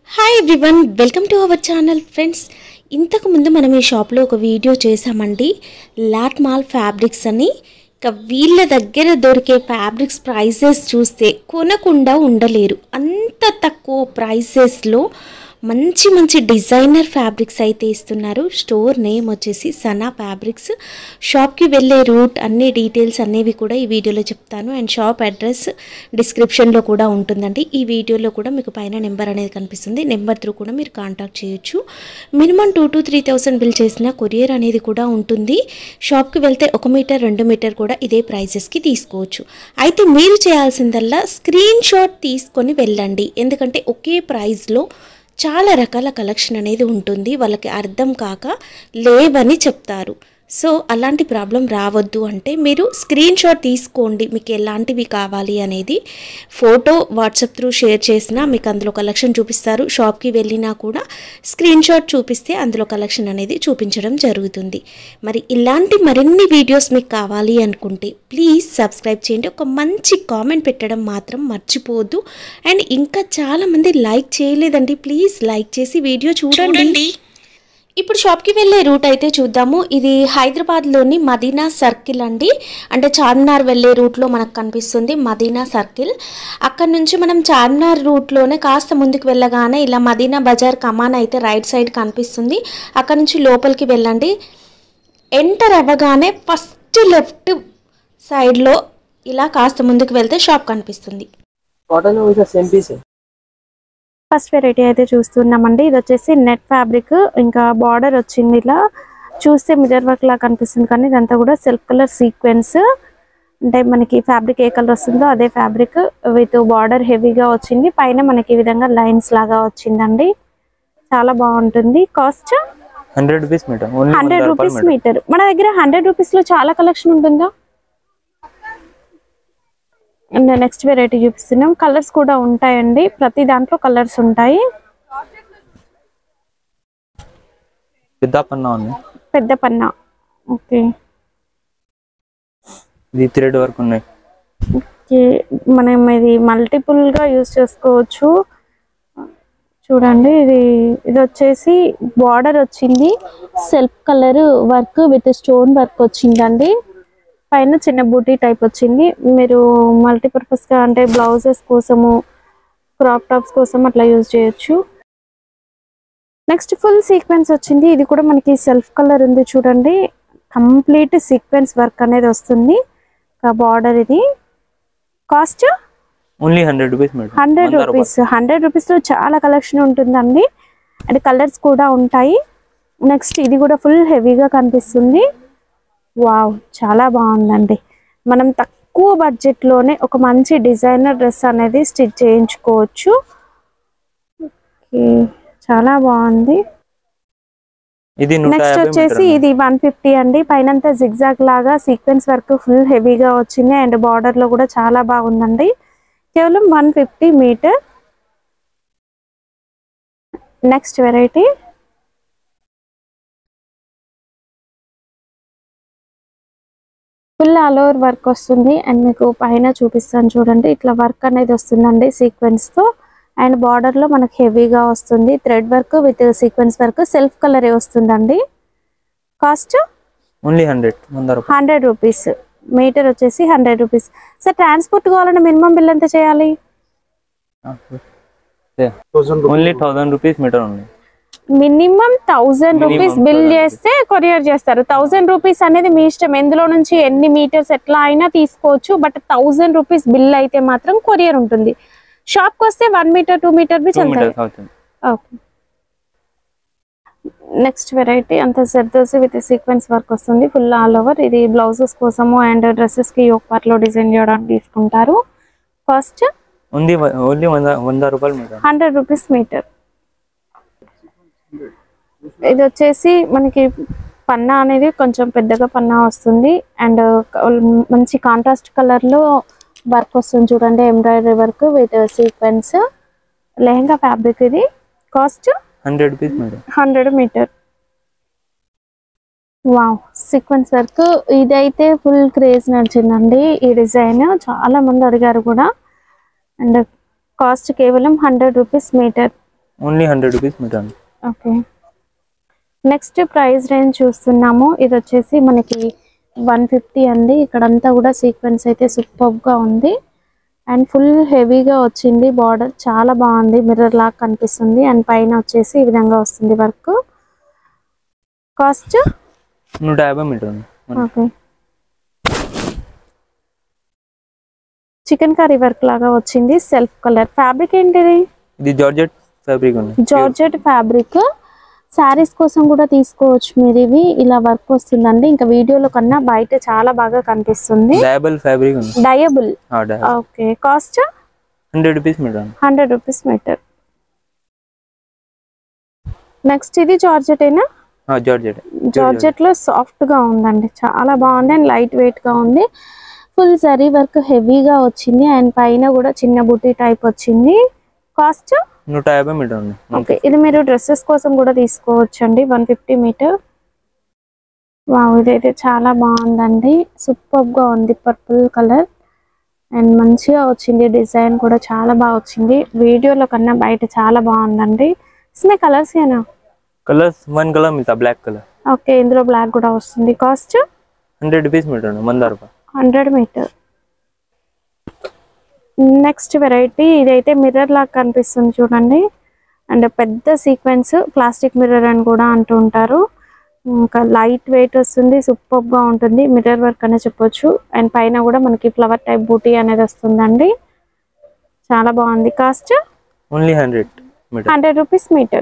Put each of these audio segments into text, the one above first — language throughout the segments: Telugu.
Hi everyone welcome to our channel friends ఇంతకు ముందు మనం ఈ షాప్లో ఒక వీడియో చేసామండి లాట్ మాల్ ఫ్యాబ్రిక్స్ అని ఇక వీళ్ళ దగ్గర దొరికే ఫ్యాబ్రిక్స్ ప్రైసెస్ చూస్తే కొనకుండా ఉండలేరు అంత తక్కువ ప్రైసెస్లో మంచి మంచి డిజైనర్ ఫ్యాబ్రిక్స్ అయితే ఇస్తున్నారు స్టోర్ నేమ్ వచ్చేసి సనా ఫ్యాబ్రిక్స్ షాప్కి వెళ్ళే రూట్ అన్ని డీటెయిల్స్ అనేవి కూడా ఈ వీడియోలో చెప్తాను అండ్ షాప్ అడ్రస్ డిస్క్రిప్షన్లో కూడా ఉంటుందండి ఈ వీడియోలో కూడా మీకు పైన నెంబర్ అనేది కనిపిస్తుంది నెంబర్ త్రూ కూడా మీరు కాంటాక్ట్ చేయొచ్చు minimum two to three thousand bill చేసిన కొరియర్ అనేది కూడా ఉంటుంది షాప్కి వెళ్తే ఒక మీటర్ రెండు మీటర్ కూడా ఇదే ప్రైజెస్కి తీసుకోవచ్చు అయితే మీరు చేయాల్సిందల్లా స్క్రీన్ షాట్ తీసుకొని వెళ్ళండి ఎందుకంటే ఒకే ప్రైస్లో చాలా రకాల కలెక్షన్ అనేది ఉంటుంది వాళ్ళకి అర్థం కాక లేవని చెప్తారు సో అలాంటి ప్రాబ్లం రావద్దు అంటే మీరు స్క్రీన్ షాట్ తీసుకోండి మీకు ఎలాంటివి కావాలి అనేది ఫోటో వాట్సాప్ త్రూ షేర్ చేసినా మీకు అందులో కలెక్షన్ చూపిస్తారు షాప్కి వెళ్ళినా కూడా స్క్రీన్ షాట్ చూపిస్తే అందులో కలెక్షన్ అనేది చూపించడం జరుగుతుంది మరి ఇలాంటి మరిన్ని వీడియోస్ మీకు కావాలి అనుకుంటే ప్లీజ్ సబ్స్క్రైబ్ చేయండి ఒక మంచి కామెంట్ పెట్టడం మాత్రం మర్చిపోవద్దు అండ్ ఇంకా చాలామంది లైక్ చేయలేదండి ప్లీజ్ లైక్ చేసి వీడియో చూడండి ఇప్పుడు షాప్కి వెళ్ళే రూట్ అయితే చూద్దాము ఇది హైదరాబాద్లోని మదీనా సర్కిల్ అండి అంటే చార్మినార్ వెళ్ళే రూట్లో మనకు కనిపిస్తుంది మదీనా సర్కిల్ అక్కడ నుంచి మనం చార్మినార్ రూట్లోనే కాస్త ముందుకు వెళ్ళగానే ఇలా మదీనా బజార్ కమాన్ అయితే రైట్ సైడ్ కనిపిస్తుంది అక్కడ నుంచి లోపలికి వెళ్ళండి ఎంటర్ అవ్వగానే ఫస్ట్ లెఫ్ట్ సైడ్లో ఇలా కాస్త ముందుకు వెళ్తే షాప్ కనిపిస్తుంది कॉटन में वैसा सेम पीस है ఫస్ట్ వెరైటీ అయితే చూస్తున్నామండి ఇది వచ్చేసి నెట్ ఫ్యాబ్రిక్ ఇంకా బార్డర్ వచ్చింది ఇలా చూస్తే మిర్రర్ వర్క్ లా కనిపిస్తుంది కానీ ఇదంతా కూడా సెల్ఫ్ కలర్ సీక్వెన్స్ అంటే మనకి ఫ్యాబ్రిక్ ఏ కలర్ వస్తుందో అదే ఫ్యాబ్రిక్ విత్ బార్డర్ హెవీగా వచ్చింది పైన మనకి ఈ విధంగా లైన్స్ లాగా వచ్చిందండి చాలా బాగుంటుంది cost hundred rupees meter only hundred rupees meter మన దగ్గర హండ్రెడ్ రూపీస్ లో చాలా కలెక్షన్ ఉంటుందా అండ్ నెక్స్ట్ వెరైటీ చూపిస్తున్నాం కలర్స్ కూడా ఉంటాయండి ప్రతి దాంట్లో కలర్స్ ఉంటాయి పెద్ద పన్నా ఉంది పెద్ద పన్నా ఓకే ఇది థ్రెడ్ వర్క్ ఉన్నాయి ఓకే మనం ఇది మల్టిపుల్ గా యూస్ చేసుకోవచ్చు చూడండి ఇది ఇది వచ్చేసి బార్డర్ వచ్చింది self colour work with stone work వచ్చిందండి పైన చిన్న బూటీ టైప్ వచ్చింది మీరు మల్టీపర్పస్ గా అంటే బ్లౌజెస్ కోసము క్రాప్ టాప్స్ కోసం అట్లా యూజ్ చేయొచ్చు నెక్స్ట్ ఫుల్ సీక్వెన్స్ వచ్చింది ఇది కూడా మనకి సెల్ఫ్ కలర్ ఉంది చూడండి కంప్లీట్ సీక్వెన్స్ వర్క్ అనేది వస్తుంది బార్డర్ ఇది cost only hundred rupees metre hundred rupees hundred rupees లో చాలా కలెక్షన్ ఉంటుందండి అండ్ కలర్స్ కూడా ఉంటాయి నెక్స్ట్ ఇది కూడా ఫుల్ హెవీగా కనిపిస్తుంది వావ్ చాలా బాగుందండి మనం తక్కువ బడ్జెట్ లోనే ఒక మంచి డిజైనర్ డ్రెస్ అనేది స్టిచ్ చేయించుకోవచ్చు ఓకే చాలా బాగుంది ఇది నూట నెక్స్ట్ యాభై వచ్చేసి మీటర్ ఇది వన్ ఫిఫ్టీ అండి పైనంతా జిగ్జాగ్ లాగా సీక్వెన్స్ వర్క్ ఫుల్ హెవీగా వచ్చింది అండ్ బార్డర్ లో కూడా చాలా బాగుందండి కేవలం one fifty meter next variety full all over work వస్తుంది అండ్ మీకు పైన చూపిస్తాను చూడండి ఇట్లా వర్క్ అనేది వస్తుందండి సీక్వెన్స్ తో అండ్ బార్డర్ లో మనకి హెవీగా వస్తుంది thread work with sequence work self కలరే వస్తుందండి కాస్ట్ ఓన్లీ హండ్రెడ్ వంద రూపాయలు హండ్రెడ్ రూపీస్ మీటర్ వచ్చేసి హండ్రెడ్ రూపీస్ సార్ ట్రాన్స్పోర్ట్ కావాలంటే మినిమం బిల్ ఎంత చేయాలి ఓన్లీ థౌసండ్ రూపీస్ మీటర్ ఉంది minimum thousand Minimum rupees bill 1000 చేస్తే కొరియర్ చేస్తారు థౌజండ్ రూపీస్ అనేది మీ ఇష్టం ఎందులో నుంచి ఎన్ని మీటర్స్ ఎట్లా అయినా తీసుకోవచ్చు బట్ థౌజండ్ రూపీస్ బిల్ అయితే మాత్రం కొరియర్ ఉంటుంది షాప్ కి వస్తే వన్ మీటర్ టూ మీటర్ బి టూ చల్తాయి మీటర్స్ అవుతుంది ఓకే నెక్స్ట్ వెరైటీ అంత జర్దోసి విత్ సీక్వెన్స్ వర్క్ వస్తుంది ఫుల్ ఆల్ ఓవర్ ఇది బ్లౌజెస్ కోసము అండ్ డ్రెస్సెస్ కి ఒక పార్ట్ లో డిజైన్ చేయడానికి తీసుకుంటారు కాస్ట్ ఉంది ఓన్లీ వంద వంద రూపాయలు మీటర్ హండ్రెడ్ రూపీస్ మీటర్ ఇది వచ్చేసి మనకి పన్నా అనేది కొంచెం పెద్దగా పన్నా వస్తుంది అండ్ మంచి కాంట్రాస్ట్ కలర్ లో వర్క్ వస్తుంది చూడండి embroidery work with sequence lehenga fabric ఇది cost hundred rupees metre hundred metre wow sequence work ఇదైతే ఫుల్ క్రేజ్ నడిచిందండి ఈ డిజైన్ చాలా మంది అడిగారు కూడా అండ్ కాస్ట్ కేవలం hundred rupees meter only hundred rupees metre అండి ఓకే నెక్స్ట్ ప్రైస్ రేంజ్ చూస్తున్నాము ఇది వచ్చేసి మనకి వన్ ఫిఫ్టీ అండి ఇక్కడంతా కూడా సీక్వెన్స్ అయితే సూపర్గా ఉంది అండ్ ఫుల్ హెవీగా వచ్చింది బార్డర్ చాలా బాగుంది మిర్రర్ లాగా కనిపిస్తుంది అండ్ పైన వచ్చేసి ఈ విధంగా వస్తుంది వర్క్ కాస్ట్ నూట యాభై మీటర్ అండి ఓకే చికెన్ కర్రీ వర్క్ లాగా వచ్చింది సెల్ఫ్ కలర్ ఫ్యాబ్రిక్ ఏంటిది ఇది జార్జెట్ ఫ్యాబ్రిక్ ఉంది జార్జెట్ ఫ్యాబ్రిక్ శారీస్ కోసం కూడా తీసుకోవచ్చు మీరు ఇవి ఇలా వర్క్ వస్తుందండి ఇంకా వీడియోలో కన్నా బయట చాలా బాగా కనిపిస్తుంది డయాబుల్ ఫ్యాబ్రిక్ ఉంది dyeable dyeable okay cost hundred rupees metre అండి హండ్రెడ్ రూపీస్ మీటర్ నెక్స్ట్ ఇది జార్జెట్ అయినా జార్జెట్ జార్జెట్ లో సాఫ్ట్ గా ఉందండి చాలా బాగుంది అండ్ లైట్ వెయిట్ గా ఉంది ఫుల్ జరీ వర్క్ హెవీగా వచ్చింది అండ్ పైన కూడా చిన్న బుటీ టైప్ వచ్చింది కాస్ట్ నూట యాభై మీటర్ అండి ఓకే ఇది మీరు డ్రెస్సెస్ కోసం కూడా తీసుకోవచ్చు అండి వన్ ఫిఫ్టీ మీటర్ వావ్ ఇదైతే చాలా బాగుందండి సూపర్ గా ఉంది పర్పుల్ కలర్ అండ్ మంచిగా వచ్చింది డిజైన్ కూడా చాలా బాగా వచ్చింది వీడియోలో కన్నా బయట చాలా బాగుందండి ఇస్మే కలర్స్ ఏనా కలర్స్ వన్ కలర్ మిగతా బ్లాక్ కలర్ ఓకే ఇందులో బ్లాక్ కూడా వస్తుంది కాస్ట్ హండ్రెడ్ రూపీస్ మీటర్ అండి వంద రూపాయలు హండ్రెడ్ మీటర్ నెక్స్ట్ వెరైటీ ఇదైతే మిర్రర్ లాగా కనిపిస్తుంది చూడండి అండ్ పెద్ద సీక్వెన్స్ ప్లాస్టిక్ మిర్రర్ అని కూడా అంటూ ఉంటారు ఇంకా లైట్ వెయిట్ వస్తుంది సూపర్ గా ఉంటుంది మిర్రర్ వర్క్ అనే చెప్పొచ్చు అండ్ పైన కూడా మనకి ఫ్లవర్ టైప్ బూటీ అనేది వస్తుందండి చాలా బాగుంది cost only hundred meter hundred rupees meter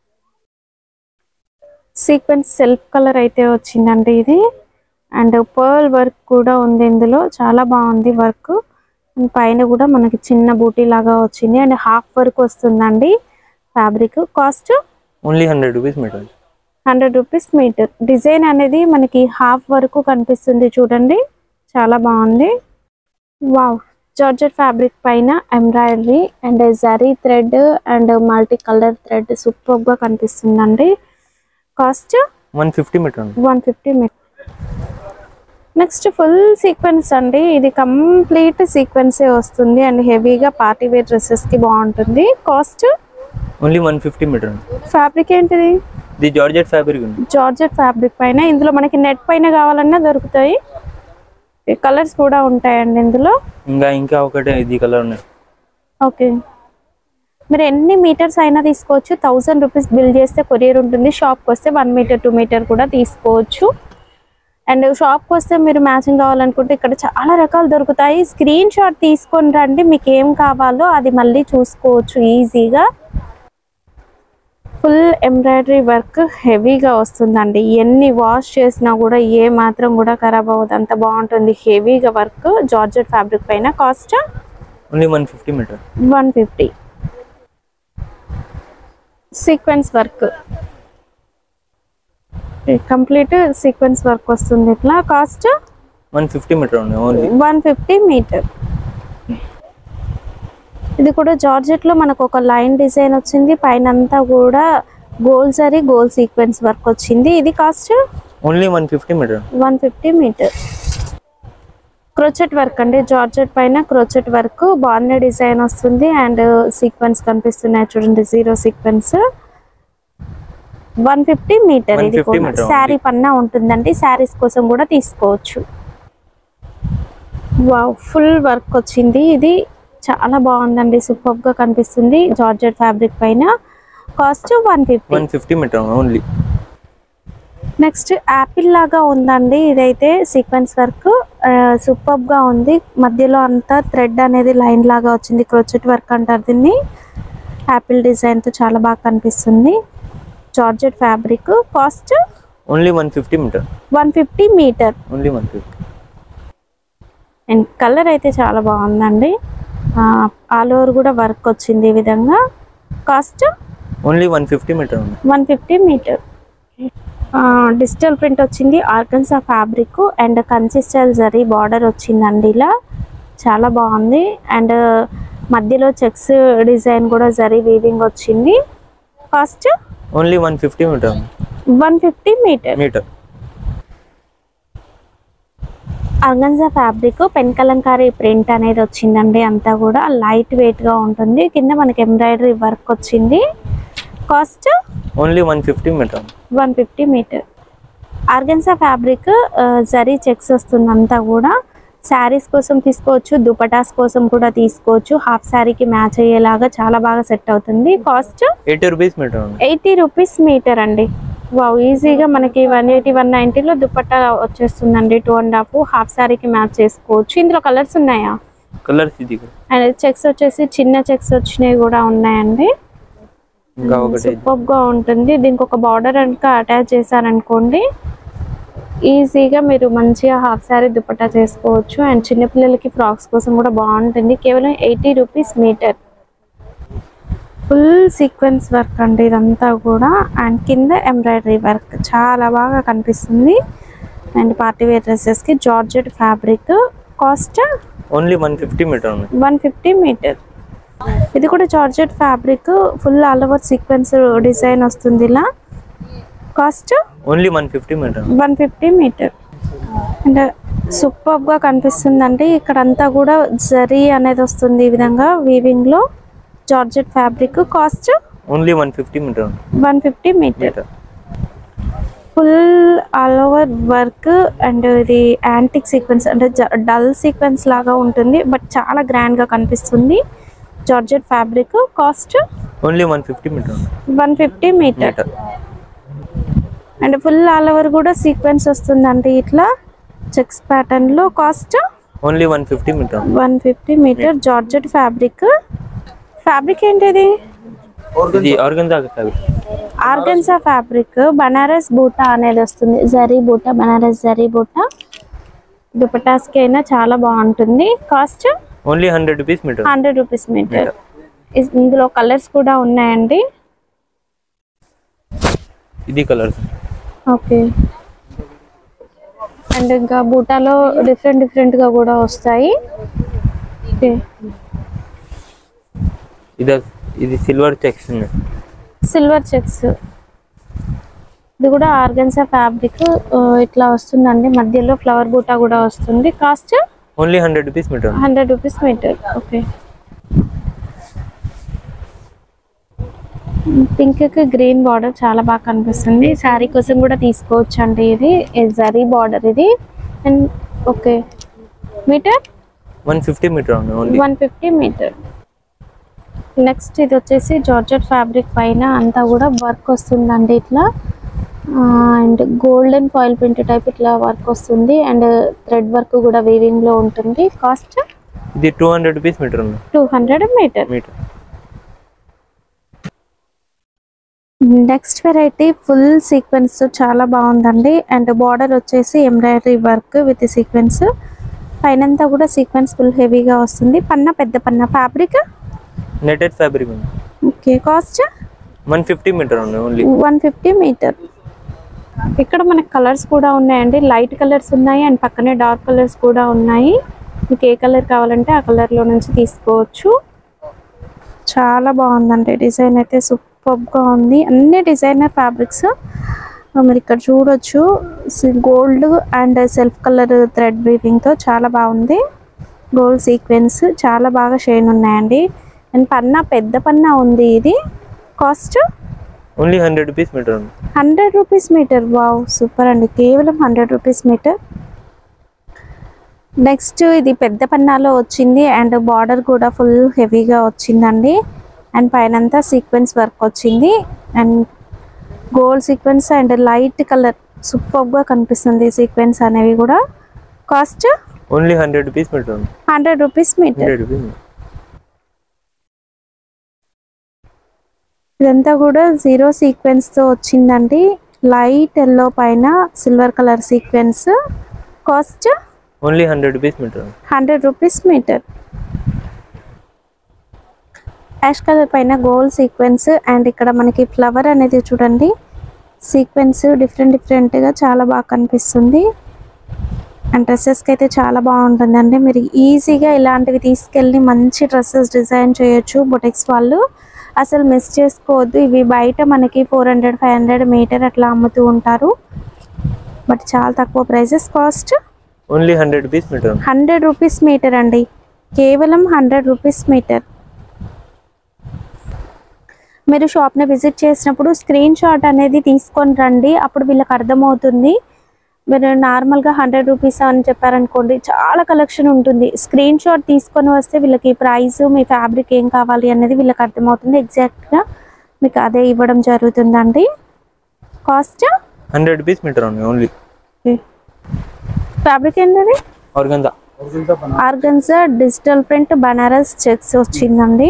sequence self colour అయితే వచ్చిందండి ఇది అండ్ పర్ల్ వర్క్ కూడా ఉంది ఇందులో చాలా బాగుంది వర్క్ అండ్ పైన కూడా మనకి చిన్న బూటీ లాగా వచ్చింది అండ్ హాఫ్ వర్క్ వస్తుందండి fabric cost only hundred rupees metre hundred rupees meter design అనేది మనకి హాఫ్ వరకు కనిపిస్తుంది చూడండి చాలా బాగుంది వావ్ జార్జెట్ ఫ్యాబ్రిక్ పైన embroidery and zari thread and multi colour thread super గా కనిపిస్తుందండి కాస్ట్ వన్ ఫిఫ్టీ మీటర్ అండి one fifty meter next full sequence అండి ఇది కంప్లీట్ సీక్వెన్సే వస్తుంది అండ్ హెవీగా పార్టీ వేర్ డ్రెస్సెస్ కి బాగుంటుంది cost only one fifty metre అండి ఫ్యాబ్రిక్ ఏంటిది ఇది జార్జెట్ ఫ్యాబ్రిక్ ఉంది జార్జెట్ ఫ్యాబ్రిక్ పైన ఇందులో మనకి నెట్ పైన కావాలన్నా దొరుకుతాయి కలర్స్ కూడా ఉంటాయండి ఇందులో ఇంకా ఇంకా ఒకటే ఇది కలర్ ఉన్నాయి ఓకే మీరు ఎన్ని మీటర్స్ అయినా తీసుకోవచ్చు థౌజండ్ రూపీస్ బిల్ చేస్తే కొరియర్ ఉంటుంది షాప్కి వస్తే వన్ మీటర్ టూ మీటర్ కూడా తీసుకోవచ్చు అండ్ షాప్కి వస్తే మీరు మ్యాచింగ్ కావాలనుకుంటే ఇక్కడ చాలా రకాలు దొరుకుతాయి స్క్రీన్ షాట్ తీసుకొని రండి మీకు ఏం కావాలో అది మళ్ళీ చూసుకోవచ్చు ఈజీగా ఫుల్ ఎంబ్రాయిడరీ వర్క్ హెవీగా వస్తుందండి ఎన్ని వాష్ చేసినా కూడా ఏ మాత్రం కూడా ఖరాబ్ అవ్వదు అంత బాగుంటుంది హెవీగా వర్క్ జార్జెట్ ఫ్యాబ్రిక్ పైన cost only one fifty meter one fifty sequence work complete sequence work వస్తుంది ఇట్లా కాస్ట్ వన్ ఫిఫ్టీ మీటర్ ఉంది ఓన్లీ వన్ ఫిఫ్టీ మీటర్ ఇది కూడా జార్జెట్ లో మనకు ఒక లైన్ డిజైన్ వచ్చింది పైన అంతా కూడా గోల్ సరీ గోల్ సీక్వెన్స్ వర్క్ వచ్చింది ఇది cost only one fifty meter one fifty meter crochet work అండి జార్జెట్ పైన క్రోచెట్ వర్క్ బాగున్న డిజైన్ వస్తుంది అండ్ సీక్వెన్స్ కనిపిస్తున్నాయి చూడండి zero sequence one fifty meter ఇది 150 meter ఉంది. శారీ పన్నా ఉంటుందండి శారీస్ కోసం కూడా తీసుకోవచ్చు వావ్ ఫుల్ వర్క్ వచ్చింది ఇది చాలా బాగుందండి సూపర్ గా కనిపిస్తుంది జార్జెట్ ఫ్యాబ్రిక్ పైన cost one fifty one fifty meter only next apple లాగా ఉందండి ఇదైతే సీక్వెన్స్ వర్క్ సూపర్ గా ఉంది మధ్యలో అంతా థ్రెడ్ అనేది లైన్ లాగా వచ్చింది క్రోచెట్ వర్క్ అంటారు దీన్ని యాపిల్ డిజైన్ తో చాలా బాగా కనిపిస్తుంది georgette fabric cost only one fifty meter one fifty meter only one fifty and colour అయితే చాలా బాగుందండి ఆల్ ఓవర్ కూడా వర్క్ వచ్చింది ఈ విధంగా cost only one fifty metre ఉంది one fifty meter digital print వచ్చింది ఆర్గన్సా ఫ్యాబ్రిక్ అండ్ కన్సిస్టెల్ జరీ బార్డర్ వచ్చిందండి ఇలా చాలా బాగుంది అండ్ మధ్యలో చెక్స్ డిజైన్ కూడా జరీ వీవింగ్ వచ్చింది cost only one fifty metre ఉంది one fifty meter meter organza fabric pen kalamkari print అనేది వచ్చిందండి అంతా కూడా లైట్ వెయిట్ గా ఉంటుంది కింద మనకి ఎంబ్రాయిడరీ వర్క్ వచ్చింది cost only one fifty metre ఉంది one fifty meter organza fabric zari checks వస్తుంది అంతా కూడా శారీస్ కోసం తీసుకోవచ్చు దుపటాస్ కోసం కూడా తీసుకోవచ్చు హాఫ్ శారీకి మ్యాచ్ అయ్యేలాగా చాలా బాగా సెట్ అవుతుంది కాస్ట్ ఎయిటీ రూపీస్ మీటర్ ఉంది ఎయిటీ రూపీస్ మీటర్ అండి వావ్ ఈజీగా మనకి వన్ ఎయిటీ వన్ నైంటీలో దుపట్టా వచ్చేస్తుందండి టూ అండ్ హాఫ్ హాఫ్ శారీకి మ్యాచ్ చేసుకోవచ్చు ఇందులో కలర్స్ ఉన్నాయా కలర్స్ ఇది అండ్ చెక్స్ వచ్చేసి చిన్న చెక్స్ వచ్చినవి కూడా ఉన్నాయండి ఇంకా ఒకటి సూపర్ గా ఉంటుంది దీనికి ఒక బార్డర్ కనుక అటాచ్ చేశారనుకోండి ఈజీగా మీరు మంచిగా హాఫ్ శారీ దుపట్టా చేసుకోవచ్చు అండ్ చిన్నపిల్లలకి ఫ్రాక్స్ కోసం కూడా బాగుంటుంది కేవలం eighty rupees meter full sequence work అండి ఇదంతా కూడా అండ్ కింద ఎంబ్రాయిడరీ వర్క్ చాలా బాగా కనిపిస్తుంది అండ్ పార్టీ వేర్ డ్రెస్సెస్కి georgette fabric cost only one fifty metre ఉంది వన్ ఫిఫ్టీ మీటర్ ఇది కూడా georgette fabric full all over sequence design వస్తుంది ఇలా cost only one fifty meter one fifty meter and super గా కనిపిస్తుందండి ఇక్కడ అంతా కూడా జరీ అనేది వస్తుంది ఈ విధంగా వీవింగ్ లో georgette fabric cost only one fifty metre ఉంది one fifty meter meter full all over work and ఇది యాంటిక్ సీక్వెన్స్ అంటే డల్ సీక్వెన్స్ లాగా ఉంటుంది బట్ చాలా గ్రాండ్ గా కనిపిస్తుంది georgette fabric cost only one fifty metre ఉంది one fifty meter meter and full all over కూడా సీక్వెన్స్ వస్తుందండి ఇట్లా చెక్స్ ప్యాటర్న్ లో cost only one fifty metre ఉంది one fifty meter georgette fabric fabric ఏంటిది ఇది organza fabric organza fabric Banaras buta అనేది వస్తుంది జరీ బూటా బనారస్ జరీ బూటా దుపటాస్కి అయినా చాలా బాగుంటుంది cost only hundred rupees metre hundred rupees meter ఇందులో కలర్స్ కూడా ఉన్నాయండి ఇది కలర్స్ ఓకే అండ్ ఇంకా బూటాలో డిఫరెంట్ డిఫరెంట్గా కూడా వస్తాయి ఓకే ఇది ఇది సిల్వర్ చెక్స్ ఉంది సిల్వర్ చెక్స్ ఇది కూడా ఆర్గన్సా ఫ్యాబ్రిక్ ఇట్లా వస్తుందండి మధ్యలో ఫ్లవర్ బూటా కూడా వస్తుంది cost only hundred rupees metre ఉంది hundred rupees metre okay pink కి గ్రీన్ బార్డర్ చాలా బాగా కనిపిస్తుంది శారీ కోసం కూడా తీసుకోవచ్చు అండి ఇది జరీ బార్డర్ ఇది and okay meter one fifty metre ఉంది only one fifty meter next ఇది వచ్చేసి జార్జెట్ ఫ్యాబ్రిక్ పైన అంతా కూడా వర్క్ వస్తుందండి ఇట్లా and golden foil print type ఇట్లా వర్క్ వస్తుంది అండ్ థ్రెడ్ వర్క్ కూడా వీవింగ్ లో ఉంటుంది కాస్ట్ ఇది టూ హండ్రెడ్ రూపీస్ మీటర్ ఉంది two hundred metre metre next variety full sequence చాలా బాగుందండి అండ్ బార్డర్ వచ్చేసి ఎంబ్రాయిడరీ వర్క్ విత్ సీక్వెన్స్ పైనంతా కూడా సీక్వెన్స్ ఫుల్ హెవీగా వస్తుంది పన్న పెద్ద పన్న ఫ్యాబ్రిక్ నెటెడ్ ఫ్యాబ్రిక్ ఉంది okay cost one fifty metre ఉంది ఓన్లీ వన్ ఫిఫ్టీ మీటర్ ఇక్కడ మనకు కలర్స్ కూడా ఉన్నాయండి లైట్ కలర్స్ ఉన్నాయి అండ్ పక్కనే డార్క్ కలర్స్ కూడా ఉన్నాయి మీకు ఏ కలర్ కావాలంటే ఆ కలర్లో నుంచి తీసుకోవచ్చు చాలా బాగుందండి డిజైన్ అయితే సూపర్గా ఉంది అన్ని డిజైనర్ ఫ్యాబ్రిక్స్ మీరు ఇక్కడ చూడొచ్చు gold and self colour thread వీవింగ్తో చాలా బాగుంది గోల్డ్ సీక్వెన్స్ చాలా బాగా షైన్ ఉన్నాయండి అండ్ పన్నా పెద్ద పన్నా ఉంది ఇది cost only hundred rupees metre ఉంది hundred rupees metre wow super అండి కేవలం హండ్రెడ్ రూపీస్ మీటర్ నెక్స్ట్ ఇది పెద్ద పన్నాలో వచ్చింది అండ్ బార్డర్ కూడా ఫుల్ హెవీగా వచ్చిందండి అండ్ పైనంతా సీక్వెన్స్ వర్క్ వచ్చింది and gold sequence and light colour సూపర్గా కనిపిస్తుంది సీక్వెన్స్ అనేవి కూడా cost only hundred rupees metre ఉంది hundred rupees metre hundred rupees ఇదంతా కూడా జీరో సీక్వెన్స్ తో వచ్చిందండి లైట్ ఎల్లో పైన silver colour sequence cost only hundred rupees metre ఉంది hundred rupees metre ash colour పైన గోల్డ్ సీక్వెన్స్ అండ్ ఇక్కడ మనకి ఫ్లవర్ అనేది చూడండి సీక్వెన్స్ డిఫరెంట్ డిఫరెంట్గా చాలా బాగా కనిపిస్తుంది అండ్ డ్రెస్సెస్కి అయితే చాలా బాగుంటుందండి మీరు ఈజీగా ఇలాంటివి తీసుకెళ్ళి మంచి డ్రెస్సెస్ డిజైన్ చేయొచ్చు బొటిక్స్ వాళ్ళు అసలు మిస్ చేసుకోవద్దు ఇవి బయట మనకి four hundred five hundred metre అట్లా అమ్ముతూ ఉంటారు బట్ చాలా తక్కువ prices cost only hundred rupees metre ఉంది హండ్రెడ్ రూపీస్ మీటర్ అండి కేవలం హండ్రెడ్ రూపీస్ మీటర్ మీరు షాప్ని విజిట్ చేసినప్పుడు స్క్రీన్ షాట్ అనేది తీసుకొని రండి అప్పుడు వీళ్ళకి అర్థమవుతుంది మీరు నార్మల్గా హండ్రెడ్ రూపీస్ అని చెప్పారనుకోండి చాలా కలెక్షన్ ఉంటుంది స్క్రీన్ షాట్ తీసుకొని వస్తే వీళ్ళకి ప్రైస్ మీ ఫ్యాబ్రిక్ ఏం కావాలి అనేది వీళ్ళకి అర్థమవుతుంది ఎగ్జాక్ట్గా మీకు అదే ఇవ్వడం జరుగుతుందండి కాస్ట్ హండ్రెడ్ పీస్ మీటర్ ఉంది ఓన్లీ ఫ్యాబ్రిక్ ఏంటది organza organza digital print Banaras checks వచ్చిందండి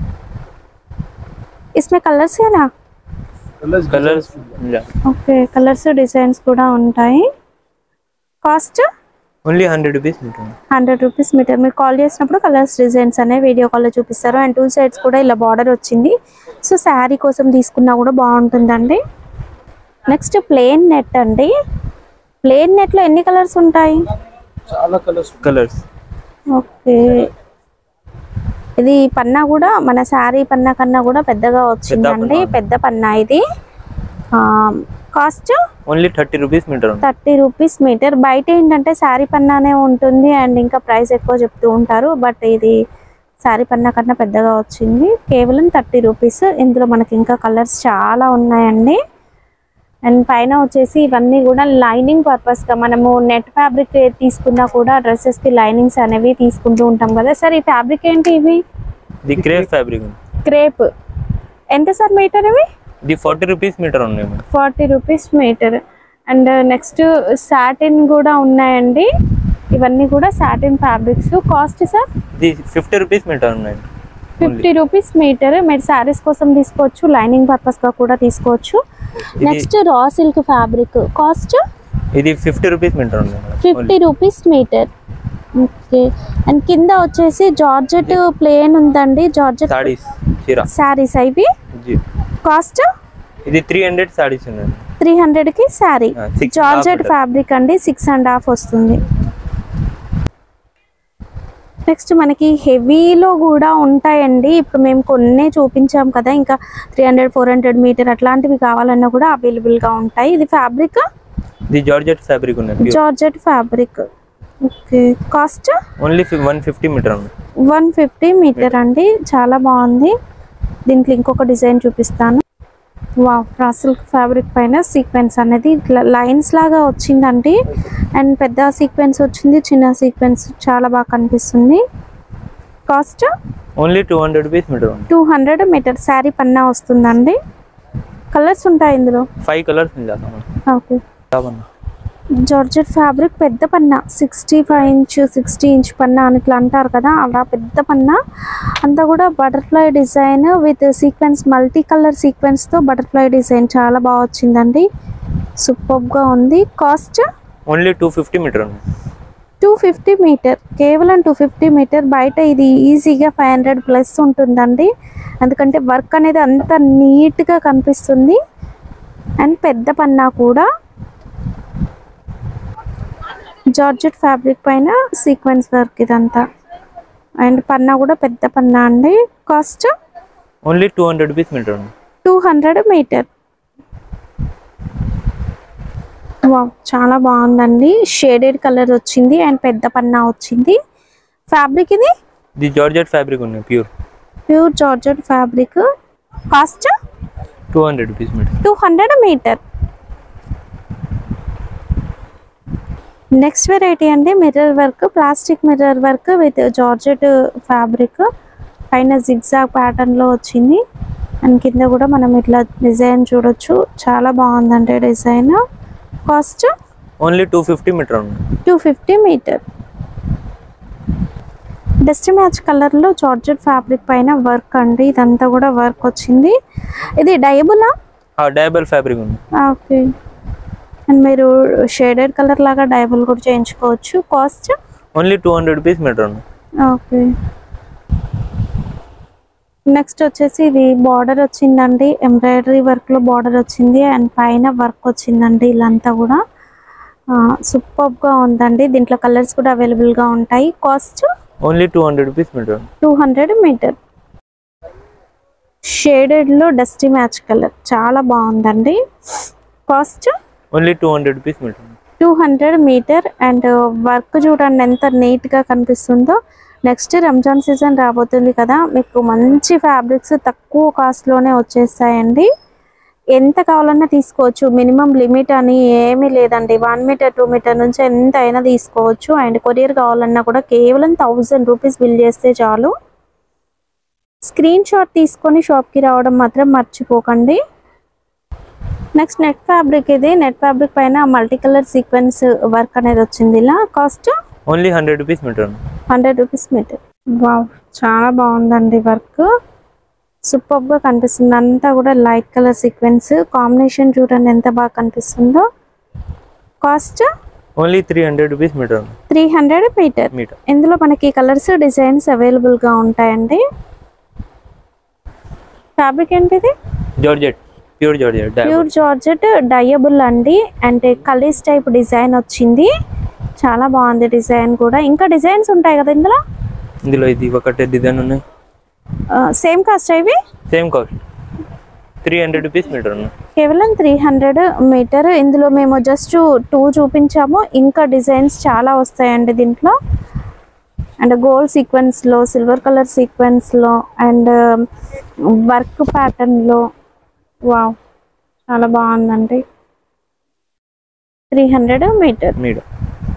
इसमें కలర్స్ ఏనా కలర్స్ ఓకే కలర్స్ డిజైన్స్ కూడా ఉంటాయి cost only hundred rupees metre ఉంది హండ్రెడ్ రూపీస్ మీటర్ మీరు కాల్ చేసినప్పుడు కలర్స్ డిజైన్స్ అనేవి వీడియో కాల్లో చూపిస్తారు అండ్ టూ సైడ్స్ కూడా ఇలా బార్డర్ వచ్చింది సో శారీ కోసం తీసుకున్నా కూడా బాగుంటుందండి నెక్స్ట్ ప్లేన్ నెట్ అండి ప్లేన్ నెట్లో ఎన్ని కలర్స్ ఉంటాయి చాలా కలర్స్ కలర్స్ ఓకే ఇది పన్నా కూడా మన శారీ పన్నా కన్నా కూడా పెద్దగా వచ్చిందండి పన్నా. పెద్ద పన్నా ఇది cost only thirty rupees metre ఉంది థర్టీ రూపీస్ మీటర్ బయట ఏంటంటే శారీ పన్నానే ఉంటుంది అండ్ ఇంకా ప్రైస్ ఎక్కువ చెప్తూ ఉంటారు బట్ ఇది శారీ పన్నా కన్నా పెద్దగా వచ్చింది కేవలం థర్టీ రూపీస్ ఇందులో మనకి ఇంకా కలర్స్ చాలా ఉన్నాయండి అండ్ పైన వచ్చేసి ఇవన్నీ కూడా లైనింగ్ పర్పస్గా మనము నెట్ ఫ్యాబ్రిక్ తీసుకున్నా కూడా డ్రెస్సెస్కి లైనింగ్స్ అనేవి తీసుకుంటూ ఉంటాం కదా సార్ ఈ ఫ్యాబ్రిక్ ఏంటి ఇవి ఇది క్రేప్ ఫ్యాబ్రిక్ ఉంది క్రేప్ ఎంత సార్ మీటర్ ఇవి ఇది ఫార్టీ రూపీస్ మీటర్ ఉన్నాయి madam forty rupees metre and next satin కూడా ఉన్నాయండి ఇవన్నీ కూడా సాటిన్ ఫ్యాబ్రిక్స్ కాస్ట్ సార్ ఇది ఫిఫ్టీ రూపీస్ మీటర్ ఉన్నాయి ఫిఫ్టీ రూపీస్ మీటర్ మీరు శారీస్ కోసం తీసుకోవచ్చు లైనింగ్ పర్పస్గా కూడా తీసుకోవచ్చు ఇది next raw silk fabric cost ఇది ఫిఫ్టీ రూపీస్ మీటర్ ఉంది madam fifty rupees metre okay and కింద వచ్చేసి జార్జెట్ ప్లేన్ ఉందండి జార్జెట్ సాడీస్ చీర శారీస్ అవి జీ కాస్ట్ ఇది త్రీ హండ్రెడ్ సాడీస్ ఉన్నాయి త్రీ హండ్రెడ్కి sari Ah, six and half georgette meter. Fabric అండి సిక్స్ అండ్ హాఫ్ వస్తుంది నెక్స్ట్ మనకి హెవీలో కూడా ఉంటాయండి ఇప్పుడు మేము కొన్నే చూపించాం కదా ఇంకా three hundred four hundred metre అట్లాంటివి కావాలన్నా కూడా అవైలబుల్గా ఉంటాయి ఇది ఫ్యాబ్రిక్ ఇది జార్జెట్ ఫ్యాబ్రిక్ ఉన్నాయి pure georgette fabric okay cost only one fifty metre ఉంది వన్ ఫిఫ్టీ మీటర్ అండి చాలా బాగుంది దీంట్లో ఇంకొక డిజైన్ చూపిస్తాను వా సిల్క్ ఫ్యాబ్రిక్ పైన సీక్వెన్స్ అనేది ఇట్లా లైన్స్ లాగా వచ్చిందండి అండ్ పెద్ద సీక్వెన్స్ వచ్చింది చిన్న సీక్వెన్స్ చాలా బాగా కనిపిస్తుంది cost only two hundred rupees metre ఉంది టూ హండ్రెడ్ మీటర్ శారీ పన్నా వస్తుందండి కలర్స్ ఉంటాయి ఇందులో ఫైవ్ కలర్స్ ఉంది అలా ఓకే మనం జార్జెట్ ఫ్యాబ్రిక్ పెద్ద పన్నా sixty five inch sixty inch పన్నా అని ఇట్లా అంటారు కదా అలా పెద్ద పన్నా అంతా కూడా butterfly design with sequence multi colour సీక్వెన్స్తో బటర్ఫ్లై డిజైన్ చాలా బాగా వచ్చిందండి సూపర్గా ఉంది cost only two fifty metre ఉంది టూ ఫిఫ్టీ మీటర్ కేవలం టూ ఫిఫ్టీ మీటర్ బయట ఇది ఈజీగా ఫైవ్ హండ్రెడ్ ప్లస్ ఉంటుందండి ఎందుకంటే వర్క్ అనేది అంత నీట్గా కనిపిస్తుంది అండ్ పెద్ద పన్నా కూడా జార్జెట్ ఫ్యాబ్రిక్ పైన సీక్వెన్స్ వర్క్ ఇదంతా అండ్ పన్నా కూడా పెద్ద పన్నా అండి cost only two hundred rupees metre ఉంది టూ హండ్రెడ్ మీటర్ వావ్ చాలా బాగుందండి షేడెడ్ కలర్ వచ్చింది అండ్ పెద్ద పన్నా వచ్చింది ఫ్యాబ్రిక్ ఇది ఇది జార్జెట్ ఫ్యాబ్రిక్ ఉంది pure pure georgette fabric cost two hundred rupees metre two hundred metre next variety అండి mirror work plastic mirror work with georgette fabric పైన జిగ్జాగ్ ప్యాటర్న్లో వచ్చింది అండ్ కింద కూడా మనం ఇట్లా డిజైన్ చూడొచ్చు చాలా బాగుందండి design cost only two fifty metre ఉంది two fifty metre dust match కలర్లో జార్జెట్ ఫ్యాబ్రిక్ పైన వర్క్ అండి ఇదంతా కూడా వర్క్ వచ్చింది ఇది డయబులా డయాబల్ ఫ్యాబ్రిక్ ఉంది ఓకే అండ్ మీరు షేడెడ్ కలర్ లాగా డైబుల్ కూడా చేయించుకోవచ్చు cost only two hundred rupees metre ఉంది ఓకే నెక్స్ట్ వచ్చేసి ఇది బార్డర్ వచ్చిందండి ఎంబ్రాయిడరీ వర్క్లో బార్డర్ వచ్చింది అండ్ పైన వర్క్ వచ్చిందండి ఇలాంతా కూడా సూపర్గా ఉందండి దీంట్లో కలర్స్ కూడా అవైలబుల్గా ఉంటాయి cost only two hundred rupees metre ఉంది టూ హండ్రెడ్ మీటర్ షేడెడ్లో డస్టీ మ్యాచ్ కలర్ చాలా బాగుందండి cost only two hundred rupees metre ఉంది two hundred metre and work చూడండి ఎంత నీట్గా కనిపిస్తుందో నెక్స్ట్ రంజాన్ సీజన్ రాబోతుంది కదా మీకు మంచి ఫ్యాబ్రిక్స్ తక్కువ కాస్ట్లోనే వచ్చేస్తాయండి ఎంత కావాలన్నా తీసుకోవచ్చు మినిమం లిమిట్ అని ఏమీ లేదండి వన్ మీటర్ టూ మీటర్ నుంచి ఎంత అయినా తీసుకోవచ్చు అండ్ కొరియర్ కావాలన్నా కూడా కేవలం థౌజండ్ రూపీస్ బిల్ చేస్తే చాలు స్క్రీన్ షాట్ తీసుకొని షాప్కి రావడం మాత్రం మర్చిపోకండి నెక్స్ట్ నెట్ ఫ్యాబ్రిక్ ఇది నెట్ ఫ్యాబ్రిక్ పైన మల్టీ కలర్ సీక్వెన్స్ వర్క్ అనేది వచ్చింది ఇలా cost only hundred rupees metre ఉంది హండ్రెడ్ రూపీస్ మీటర్ వావ్ చాలా బాగుందండి వర్క్ సూపర్ గా కనిపిస్తుంది అంతా కూడా లైట్ కలర్ సీక్వెన్స్ కాంబినేషన్ చూడండి ఎంత బాగా కనిపిస్తుందో cost only three hundred rupees metre ఉంది త్రీ హండ్రెడ్ మీటర్ మీటర్ ఇందులో మనకి కలర్స్ డిజైన్స్ అవైలబుల్ గా ఉంటాయండి ఫ్యాబ్రిక్ ఏంటిది georgette pure georgette pure georgette dyeable అండి అంటే కలీస్ టైప్ డిజైన్ వచ్చింది చాలా బాగుంది డిజైన్ కూడా ఇంకా డిజైన్స్ ఉంటాయి కదా ఇందులో ఇందులో ఇది ఒకటే డిజైన్ ఉన్నాయి సేమ్ కాస్ట్ ఇవి same cost three hundred rupees metre ఉంది కేవలం త్రీ హండ్రెడ్ మీటర్ ఇందులో మేము జస్ట్ టూ చూపించాము ఇంకా డిజైన్స్ చాలా వస్తాయండి దీంట్లో అండ్ గోల్డ్ సీక్వెన్స్లో సిల్వర్ కలర్ సీక్వెన్స్లో అండ్ వర్క్ ప్యాటర్న్లో వావ్ చాలా బాగుందండి త్రీ హండ్రెడ్ మీటర్ మీటర్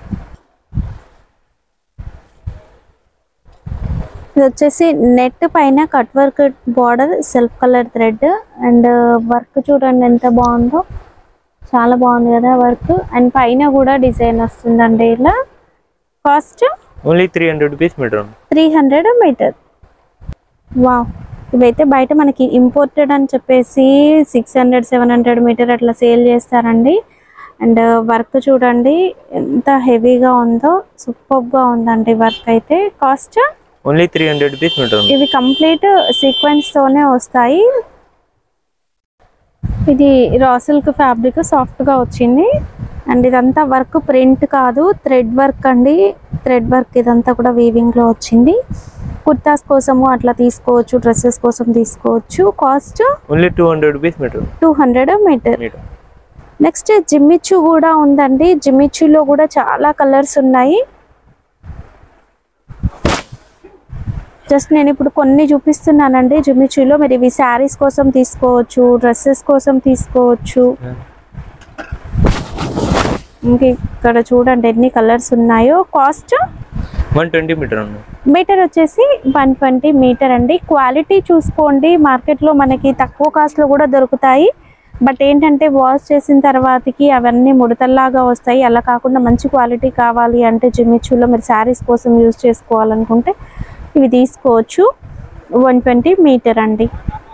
ఇది వచ్చేసి నెట్ పైన cut work border self colour thread and work చూడండి ఎంత బాగుందో చాలా బాగుంది కదా వర్క్ అండ్ పైన కూడా డిజైన్ వస్తుందండి ఇలా cost only three hundred rupees metre ఉంది త్రీ హండ్రెడ్ మీటర్ వావ్ ఇవైతే బయట మనకి ఇంపోర్టెడ్ అని చెప్పేసి six hundred seven hundred metre అట్లా సేల్ చేస్తారండి అండ్ వర్క్ చూడండి ఎంత హెవీగా ఉందో సూపర్గా ఉందండి వర్క్ అయితే cost only three hundred rupees metre ఉంది ఇవి కంప్లీట్ సీక్వెన్స్ తోనే వస్తాయి ఇది రా సిల్క్ ఫ్యాబ్రిక్ సాఫ్ట్ గా వచ్చింది అండ్ ఇదంతా వర్క్ ప్రింట్ కాదు థ్రెడ్ వర్క్ అండి థ్రెడ్ వర్క్ ఇదంతా కూడా వీవింగ్ లో వచ్చింది కుర్తాస్ కోసము అట్లా తీసుకోవచ్చు డ్రెస్సెస్ కోసం తీసుకోవచ్చు cost only two hundred rupees metre two hundred metre metre next Jimmy Choo కూడా ఉందండి జిమ్మిచ్చులో కూడా చాలా కలర్స్ ఉన్నాయి జస్ట్ నేను ఇప్పుడు కొన్ని చూపిస్తున్నానండి జిమ్మిచ్చులో మీరు ఇవి శారీస్ కోసం తీసుకోవచ్చు డ్రెస్సెస్ కోసం తీసుకోవచ్చు ఇంక ఇక్కడ చూడండి ఎన్ని కలర్స్ ఉన్నాయో కాస్ట్ వన్ ట్వంటీ మీటర్ ఉంది మీటర్ వచ్చేసి వన్ ట్వంటీ మీటర్ అండి క్వాలిటీ చూసుకోండి మార్కెట్లో మనకి తక్కువ కాస్ట్లో కూడా దొరుకుతాయి బట్ ఏంటంటే వాష్ చేసిన తర్వాతకి అవన్నీ ముడతల్లాగా వస్తాయి అలా కాకుండా మంచి క్వాలిటీ కావాలి అంటే జిమ్మిచ్చులో మీరు శారీస్ కోసం యూజ్ చేసుకోవాలనుకుంటే ఇవి తీసుకోవచ్చు వన్ ట్వంటీ మీటర్ అండి